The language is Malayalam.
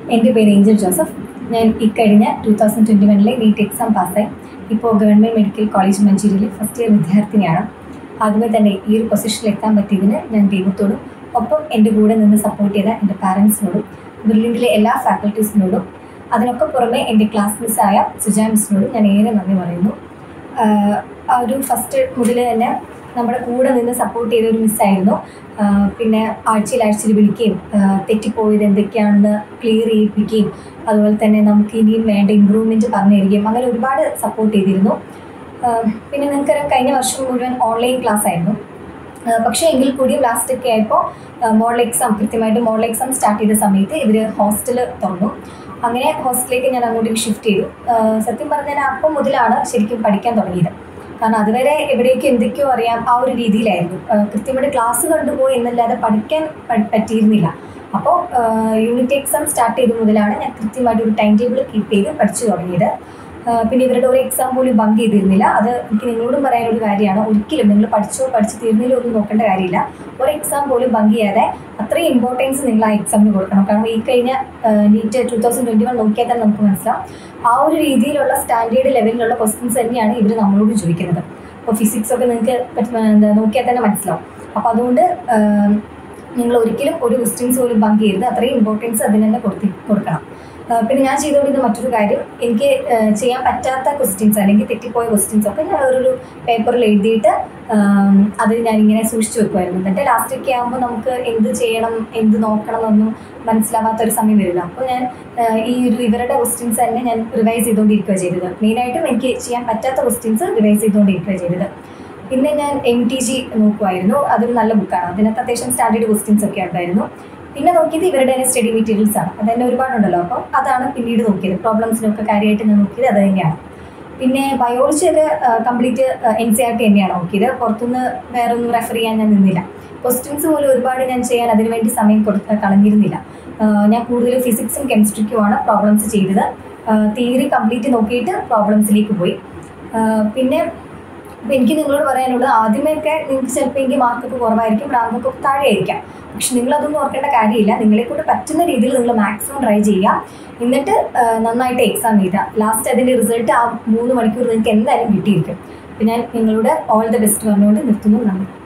എൻ്റെ പേര് ഏഞ്ചൽ ജോസഫ് ഞാൻ ഇക്കഴിഞ്ഞ ടു തൗസൻഡ് ട്വൻറ്റി വണ്ണിലെ നീറ്റ് എക്സാം പാസ്സായി ഇപ്പോൾ ഗവൺമെൻറ് മെഡിക്കൽ കോളേജ് മഞ്ചേരിയിലെ ഫസ്റ്റ് ഇയർ വിദ്യാർത്ഥിനിയാണ് ആദ്യമേ തന്നെ ഈ ഒരു പൊസിഷനിൽ എത്താൻ പറ്റിയതിന് ഞാൻ ദൈവത്തോടും ഒപ്പം എൻ്റെ കൂടെ നിന്ന് സപ്പോർട്ട് ചെയ്ത എൻ്റെ പാരൻസിനോടും ബ്രില്ലിൻ്റിലെ എല്ലാ ഫാക്കൽറ്റീസിനോടും അതിനൊക്കെ പുറമെ എൻ്റെ ക്ലാസ് മിസ്സായ സുജാ മിസ്സിനോടും ഞാൻ ഏറെ നന്ദി പറയുന്നു ആഹ് ആ ഒരു ഫസ്റ്റ് മുതൽ തന്നെ നമ്മുടെ കൂടെ നിന്ന് സപ്പോർട്ട് ചെയ്ത ഒരു മിസ്സായിരുന്നു ആഹ് പിന്നെ ആഴ്ചയിൽ ആഴ്ചയിൽ വിളിക്കുകയും ആഹ് തെറ്റിപ്പോയത് എന്തൊക്കെയാണെന്ന് ക്ലിയർ ചെയ്യിപ്പിക്കുകയും അതുപോലെ തന്നെ നമുക്ക് ഇനിയും വേണ്ട ഇമ്പ്രൂവ്മെൻറ്റ് പറഞ്ഞു തരികയും അങ്ങനെ ഒരുപാട് സപ്പോർട്ട് ചെയ്തിരുന്നു ആഹ് പിന്നെ നിങ്ങൾക്കറിയാം കഴിഞ്ഞ വർഷം മുഴുവൻ ഓൺലൈൻ ക്ലാസ് ആയിരുന്നു ആഹ് പക്ഷേ എങ്കിൽ കൂടിയും ലാസ്റ്റ് ഒക്കെ ആയപ്പോൾ മോഡൽ എക്സാം കൃത്യമായിട്ട് മോഡൽ എക്സാം സ്റ്റാർട്ട് ചെയ്ത സമയത്ത് ഇവർ ഹോസ്റ്റൽ തുറന്നു അങ്ങനെ ഹോസ്റ്റലിലേക്ക് ഞാൻ അങ്ങോട്ടേക്ക് ഷിഫ്റ്റ് ചെയ്തു ആഹ് സത്യം പറഞ്ഞാൽ അപ്പം മുതലാണ് ശരിക്കും പഠിക്കാൻ തുടങ്ങിയത് കാരണം അതുവരെ എവിടേക്ക് എന്തൊക്കെയോ അറിയാം ആ ഒരു രീതിയിലായിരുന്നു ആഹ് കൃത്യമായിട്ട് ക്ലാസ് കണ്ടുപോയി എന്നല്ലാതെ പഠിക്കാൻ പ- പറ്റിയിരുന്നില്ല അപ്പോൾ യൂണിറ്റ് എക്സാം സ്റ്റാർട്ട് ചെയ്ത മുതലാണ് ഞാൻ കൃത്യമായിട്ട് ഒരു ടൈം ടേബിൾ കീപ്പ് ചെയ്ത് പഠിച്ചു തുടങ്ങിയത് ആഹ് പിന്നെ ഇവരുടെ ഒരു എക്സാം പോലും ബങ്ക് ചെയ്തിരുന്നില്ല അത് എനിക്ക് നിങ്ങളോടും പറയാനൊരു കാര്യമാണ് ഒരിക്കലും നിങ്ങൾ പഠിച്ചോ പഠിച്ച് തീർന്നില്ലോ ഒന്നും നോക്കേണ്ട കാര്യമില്ല ഒരു എക്സാം പോലും ബങ്ക് ചെയ്യാതെ അത്രയും ഇമ്പോർട്ടൻസ് നിങ്ങൾ ആ എക്സാമിന് കൊടുക്കണം കാരണം ഈ കഴിഞ്ഞ NEET two thousand twenty one നോക്കിയാൽ തന്നെ നമുക്ക് മനസ്സിലാവും ആ ഒരു രീതിയിലുള്ള സ്റ്റാൻഡേർഡ് ലെവലിലുള്ള ക്വസ്റ്റ്യൻസ് തന്നെയാണ് ഇവർ നമ്മളോട് ചോദിക്കുന്നത് ഇപ്പോൾ ഫിസിക്സ് ഒക്കെ നിങ്ങൾക്ക് പറ്റുന്ന- എന്താ നോക്കിയാൽ തന്നെ മനസ്സിലാവും അപ്പോൾ അതുകൊണ്ട് ആഹ് നിങ്ങൾ ഒരിക്കലും ഒരു ക്വസ്റ്റ്യൻസ് പോലും ബങ്ക് ചെയ്യരുത് അത്രയും ഇമ്പോർട്ടൻസ് അതിന് തന്നെ കൊടുത്തി കൊടുക്കണം ആഹ് പിന്നെ ഞാൻ ചെയ്തുകൊണ്ടിരുന്ന മറ്റൊരു കാര്യം എനിക്ക് ആഹ് ചെയ്യാൻ പറ്റാത്ത ക്വസ്റ്റ്യൻസ് അല്ലെങ്കിൽ തെറ്റിപ്പോയ ക്വസ്റ്റ്യൻസ് ഒക്കെ ഞാൻ ഒരു പേപ്പറിൽ എഴുതിയിട്ട് ആം, അത് ഞാനിങ്ങനെ സൂക്ഷിച്ചു വെക്കുമായിരുന്നു എന്നിട്ട് ലാസ്റ്റ് ഒക്കെ ആകുമ്പോൾ നമുക്ക് എന്ത് ചെയ്യണം എന്ത് നോക്കണം എന്നൊന്നും മനസ്സിലാവാത്ത ഒരു സമയം വരില്ല അപ്പോൾ ഞാൻ ആഹ് ഈ ഒരു ഇവരുടെ ക്വസ്റ്റ്യൻസ് തന്നെ ഞാൻ റിവൈസ് ചെയ്തുകൊണ്ടിരിക്കുക ചെയ്തത് മെയിനായിട്ടും എനിക്ക് ചെയ്യാൻ പറ്റാത്ത ക്വസ്റ്റ്യൻസ് റിവൈസ് ചെയ്തുകൊണ്ടിരിക്കുക ചെയ്തത് പിന്നെ ഞാൻ എം ടി ജി നോക്കുമായിരുന്നു അതൊരു നല്ല ബുക്കാണ് അതിനകത്ത് അത്യാവശ്യം സ്റ്റാൻഡേർഡ് ക്വസ്റ്റ്യൻസ് ഒക്കെ ഉണ്ടായിരുന്നു പിന്നെ നോക്കിയത് ഇവരുടെ തന്നെ സ്റ്റഡി മെറ്റീരിയൽസ് ആണ് അത് തന്നെ ഒരുപാടുണ്ടല്ലോ അപ്പം അതാണ് പിന്നീട് നോക്കിയത് പ്രോബ്ലംസിനൊക്കെ കാര്യമായിട്ട് ഞാൻ നോക്കിയത് അത് തന്നെയാണ് പിന്നെ ബയോളജി ഒക്കെ complete N C R T തന്നെയാണ് നോക്കിയത് പുറത്തുനിന്ന് വേറെ ഒന്നും റെഫർ ചെയ്യാൻ ഞാൻ നിന്നില്ല ക്വസ്റ്റ്യൻസ് പോലും ഒരുപാട് ഞാൻ ചെയ്യാൻ അതിനു വേണ്ടി സമയം കൊടുക്ക കളഞ്ഞിരുന്നില്ല ആഹ് ഞാൻ കൂടുതൽ ഫിസിക്സും കെമിസ്ട്രിക്കുമാണ് പ്രോബ്ലംസ് ചെയ്തത് തിയറി കംപ്ലീറ്റ് നോക്കിയിട്ട് പ്രോബ്ലംസിലേക്ക് പോയി ആഹ് പിന്നെ അപ്പോൾ എനിക്ക് നിങ്ങളോട് പറയാനുള്ളത് ആദ്യമേയൊക്കെ നിങ്ങൾക്ക് ചിലപ്പോൾ എനിക്ക് മാർക്കൊക്കെ കുറവായിരിക്കും റാങ്കൊക്കെ താഴെയായിരിക്കാം പക്ഷെ നിങ്ങളതൊന്നും ഓർക്കേണ്ട കാര്യമില്ല നിങ്ങളെ കൊണ്ട് പറ്റുന്ന രീതിയിൽ നിങ്ങൾ മാക്സിമം ട്രൈ ചെയ്യുക എന്നിട്ട് ആ, നന്നായിട്ട് എക്സാം എഴുതുക ലാസ്റ്റ് അതിൻ്റെ റിസൾട്ട് ആ മൂന്ന് മണിക്കൂർ നിങ്ങൾക്ക് എന്തായാലും കിട്ടിയിരിക്കും അപ്പോൾ ഞാൻ നിങ്ങളോട് ഓൾ ദ ബെസ്റ്റ് പറഞ്ഞുകൊണ്ട് നിർത്തുന്നു നന്ദി